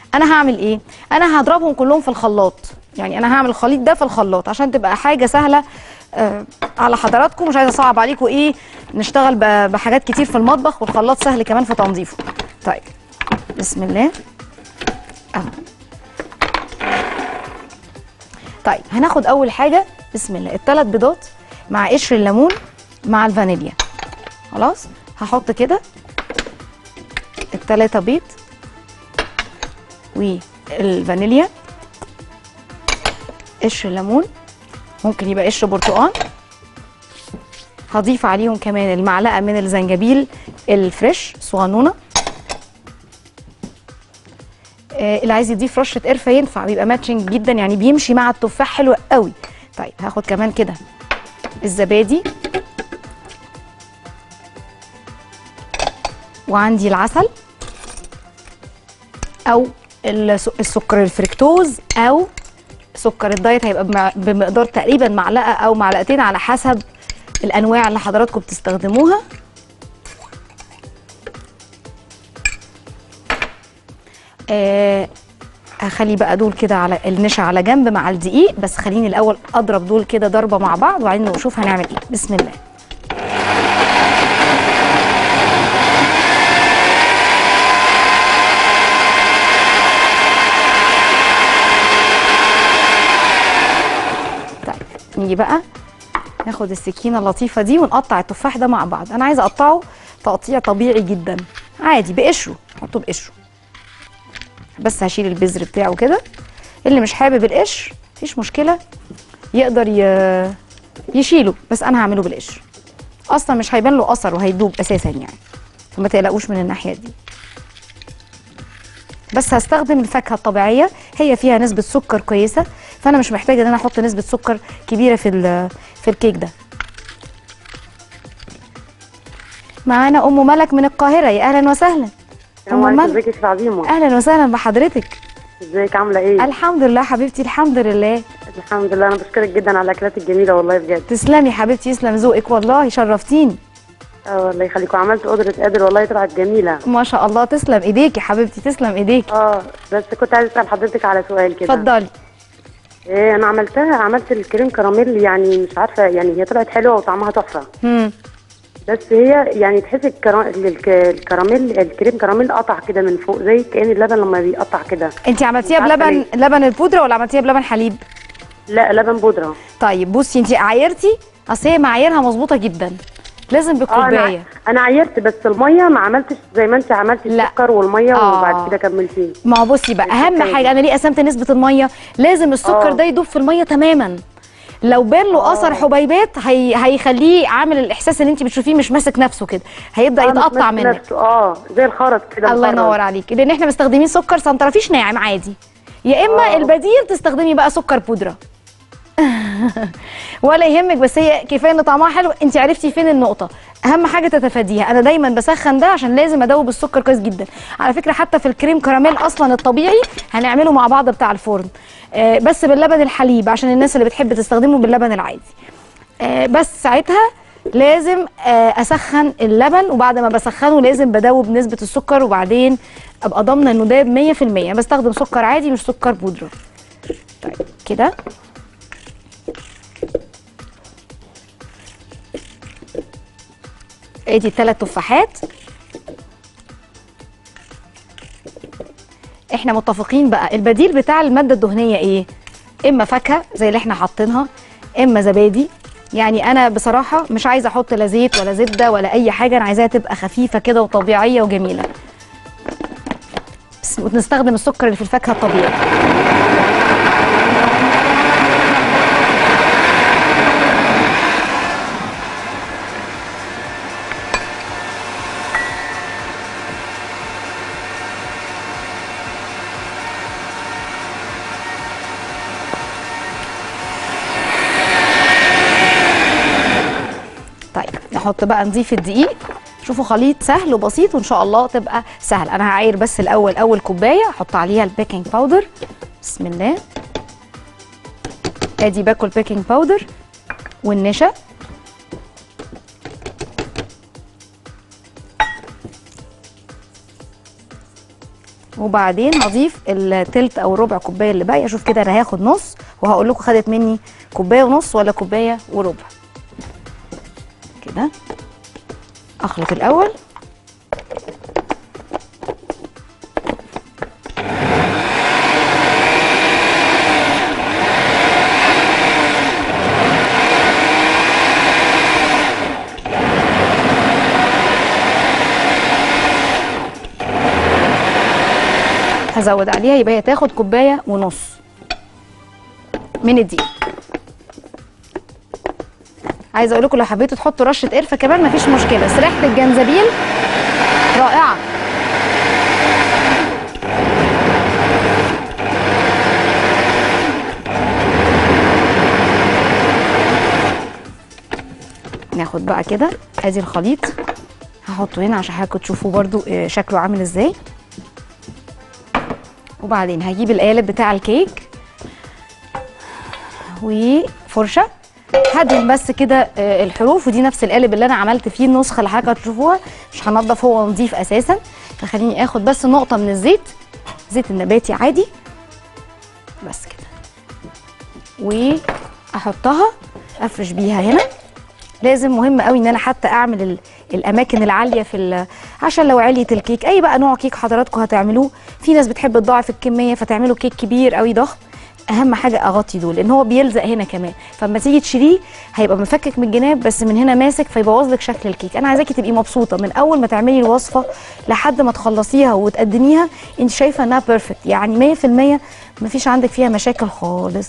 انا هعمل ايه انا هضربهم كلهم في الخلاط يعني انا هعمل الخليط ده في الخلاط عشان تبقى حاجه سهله آه على حضراتكم مش عايزه اصعب عليكم ايه نشتغل ب- بحاجات كتير في المطبخ والخلاط سهل كمان في تنظيفه طيب بسم الله اهو طيب هناخد اول حاجه بسم الله الثلاث بيضات مع قشر الليمون مع الفانيليا خلاص هحط كده الثلاثه بيض والفانيليا قشر الليمون ممكن يبقى قشر برتقال هضيف عليهم كمان المعلقه من الزنجبيل الفريش صغنونه آه، اللي عايز يضيف رشه قرفه ينفع بيبقى ماتشنج جدا يعني بيمشي مع التفاح حلو قوي طيب هاخد كمان كده الزبادي وعندي العسل او الس- السكر الفركتوز او سكر الدايت هيبقى بمع- بمقدار تقريبا معلقه او معلقتين على حسب الانواع اللي حضراتكم بتستخدموها آه هخلي بقى دول كده على النشا على جنب مع الدقيق بس خليني الاول اضرب دول كده ضربه مع بعض وبعدين نشوف هنعمل ايه بسم الله طيب نيجي بقى ناخد السكينه اللطيفه دي ونقطع التفاح ده مع بعض انا عايزه اقطعه تقطيع طبيعي جدا عادي بقشره حطه بقشره بس هشيل البذر بتاعه كده اللي مش حابب القشر مفيش مشكله يقدر ي... يشيله بس انا هعمله بالقشر اصلا مش هيبان له اثر وهيدوب اساسا يعني فما تقلقوش من الناحيه دي بس هستخدم الفاكهه الطبيعيه هي فيها نسبه سكر كويسه فانا مش محتاجه ان انا احط نسبه سكر كبيره في ال- في الكيك ده معانا ام ملك من القاهره يا اهلا وسهلا السلام ام عليكم ملك ازيك يا عظيمه اهلا وسهلا بحضرتك ازيك عامله ايه الحمد لله حبيبتي الحمد لله الحمد لله انا بشكرك جدا على الاكلات الجميله والله بجد تسلمي حبيبتي يسلم ذوقك والله شرفتيني اه الله يخليكم عملت قدره قادر والله طلعت جميله ما شاء الله تسلم ايديكي حبيبتي تسلم ايديكي اه بس كنت عايزه اسال حضرتك على سؤال كده اتفضلي إيه انا عملتها عملت الكريم كراميل يعني مش عارفه يعني هي طلعت حلوه وطعمها تحفه امم بس هي يعني تحس الكرا... الك- الكراميل الكريم كراميل قطع كده من فوق زي كأن اللبن لما بيقطع كده انت عملتيها مش عارفة بلبن لبن البودره ولا عملتيها بلبن حليب لا لبن بودره طيب بصي انت عايرتي اصل هي معاييرها مظبوطه جدا لازم اه انا بالكوبايه انا عيرت بس الميه ما عملتش زي ما انت عملتي لا. السكر والميه آه. وبعد كده كملتيه ما هو بصي بقى اهم السكر. حاجه انا ليه قسمت نسبه الميه لازم السكر آه. ده يدوب في الميه تماما لو بان له اثر حبيبات هي... هيخليه عامل الاحساس اللي انت بتشوفيه مش ماسك نفسه كده هيبدا آه، مش يتقطع ماسك منك نفسه، اه زي الخرط كده الله مخرط. ينور عليك لان احنا مستخدمين سكر سنترفيش ناعم عادي يا اما آه. البديل تستخدمي بقى سكر بودره ولا يهمك بس هي كفايه ان طعمها حلو انت عرفتي فين النقطه اهم حاجه تتفاديها انا دايما بسخن ده عشان لازم ادوب السكر كويس جدا على فكره حتى في الكريم كراميل اصلا الطبيعي هنعمله مع بعض بتاع الفرن آه، بس باللبن الحليب عشان الناس اللي بتحب تستخدمه باللبن العادي آه، بس ساعتها لازم آه، اسخن اللبن وبعد ما بسخنه لازم بدوب نسبه السكر وبعدين ابقى ضامنه انه داب 100% أنا بستخدم سكر عادي مش سكر بودره طيب كده ادي الثلاث تفاحات احنا متفقين بقى البديل بتاع الماده الدهنيه ايه اما فاكهه زي اللي احنا حاطينها اما زبادي يعني انا بصراحه مش عايزه احط لا زيت ولا زبده ولا اي حاجه انا عايزاها تبقى خفيفه كده وطبيعيه وجميله بس نستخدم السكر اللي في الفاكهه الطبيعي طيب نحط بقى نضيف الدقيق شوفوا خليط سهل وبسيط وان شاء الله تبقى سهل انا هعاير بس الاول اول كوبايه احط عليها البيكنج باودر بسم الله ادي باكل بيكنج باودر والنشا وبعدين هضيف التلت او الربع كوبايه اللي باقيه اشوف كده انا هاخد نص وهقول لكم خدت مني كوبايه ونص ولا كوبايه وربع كده اخلط الاول هزود عليها يبقى هي تاخد كوبايه ونص من الدقيق عايزه اقول لكم لو حبيتوا تحطوا رشه قرفه كمان مفيش مشكله بس ريحه الجنزبيل رائعه ناخد بقى كده ادي الخليط هحطه هنا عشان حضراتكم تشوفوا برضو آه، شكله عامل ازاي وبعدين هجيب القالب بتاع الكيك وفرشه هدهن بس كده آه، الحروف ودي نفس القالب اللي انا عملت فيه النسخه اللي حضرتك هتشوفوها مش هنضف هو نظيف اساسا فخليني اخد بس نقطه من الزيت زيت النباتي عادي بس كده واحطها افرش بيها هنا لازم مهم قوي ان انا حتى اعمل ال- الاماكن العاليه في ال- عشان لو عليت الكيك اي بقى نوع كيك حضراتكم هتعملوه في ناس بتحب تضاعف الكميه فتعملوا كيك كبير قوي ضخم اهم حاجه اغطي دول لان هو بيلزق هنا كمان فلما تيجي تشيليه هيبقى مفكك من الجناب بس من هنا ماسك فيبوظ لك شكل الكيك انا عايزاكي تبقي مبسوطه من اول ما تعملي الوصفه لحد ما تخلصيها وتقدميها انت شايفه انها بيرفكت يعني 100% مفيش عندك فيها مشاكل خالص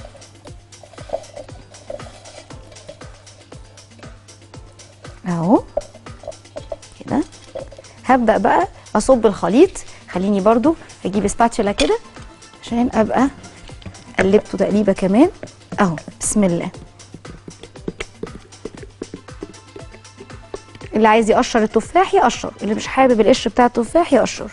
اهو كده هبدا بقى اصب الخليط خليني برضو اجيب سباتشولا كده عشان ابقى قلبته تقليبه كمان اهو بسم الله اللي عايز يقشر التفاح يقشر اللي مش حابب القشر بتاع التفاح يقشر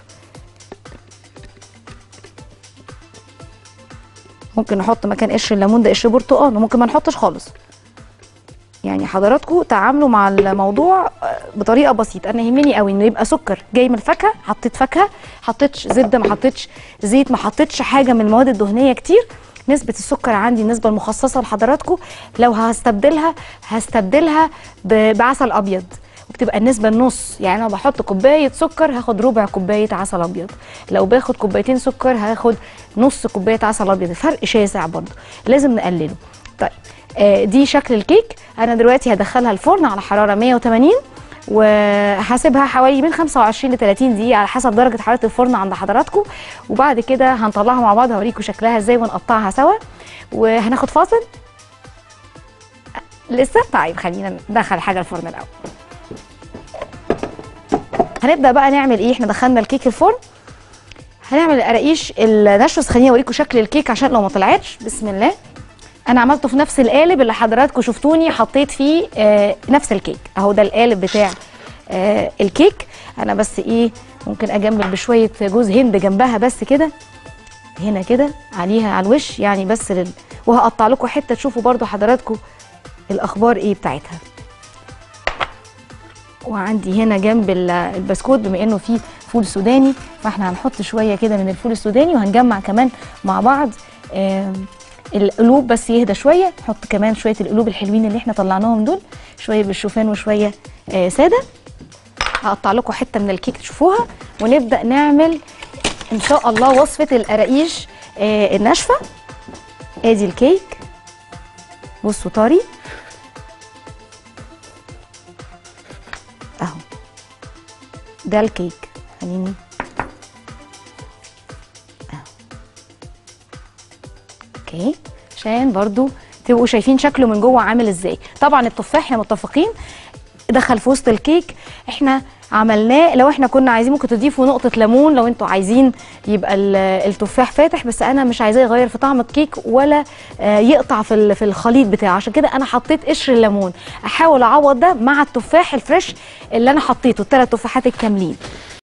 ممكن نحط مكان قشر الليمون ده قشر برتقال وممكن ما نحطش خالص يعني حضراتكم تعاملوا مع الموضوع آه، بطريقه بسيطه انا يهمني قوي انه يبقى سكر جاي من الفاكهه حطيت فاكهه حطيتش زبده ما حطيتش زيت ما حطيتش حاجه من المواد الدهنيه كتير نسبة السكر عندي النسبة المخصصة لحضراتكم لو هستبدلها هستبدلها ب- بعسل أبيض وبتبقى النسبة النص يعني أنا بحط كوباية سكر هاخد ربع كوباية عسل أبيض لو باخد كوبايتين سكر هاخد نص كوباية عسل أبيض الفرق شاسع برضه لازم نقلله طيب آه دي شكل الكيك أنا دلوقتي هدخلها الفرن على حرارة 180 وهسيبها حوالي من 25 ل 30 دقيقة على حسب درجة حرارة الفرن عند حضراتكم وبعد كده هنطلعها مع بعض هوريكم شكلها ازاي ونقطعها سوا وهناخد فاصل لسه طيب خلينا ندخل حاجة الفرن الأول هنبدأ بقى نعمل ايه احنا دخلنا الكيك الفرن هنعمل القراقيش الناشفه بس خليني اوريكم شكل الكيك عشان لو ما طلعتش بسم الله انا عملته في نفس القالب اللي حضراتكم شفتوني حطيت فيه آه نفس الكيك اهو ده القالب بتاع آه الكيك انا بس ايه ممكن اجمل بشويه جوز هند جنبها بس كده هنا كده عليها على الوش يعني بس لل... وهقطع لكم حته تشوفوا برضو حضراتكم الاخبار ايه بتاعتها وعندي هنا جنب ال- البسكوت بما انه فيه فول سوداني فاحنا هنحط شويه كده من الفول السوداني وهنجمع كمان مع بعض آم، القلوب بس يهدى شويه نحط كمان شويه القلوب الحلوين اللي احنا طلعناهم دول شويه بالشوفان وشويه آه، ساده هقطع لكم حته من الكيك تشوفوها ونبدا نعمل ان شاء الله وصفه القراقيش آه، الناشفه ادي الكيك بصوا طري اهو ده الكيك خليني اهو اوكي عشان برضو تبقوا شايفين شكله من جوه عامل ازاي طبعا التفاح احنا متفقين دخل في وسط الكيك احنا عملناه لو احنا كنا عايزين ممكن تضيفوا نقطة ليمون لو انتوا عايزين يبقى ال- التفاح فاتح بس انا مش عايزاه يغير في طعم الكيك ولا آه، يقطع في ال- في الخليط بتاعه عشان كده انا حطيت قشر الليمون احاول اعوض ده مع التفاح الفريش اللي انا حطيته الثلاث تفاحات الكاملين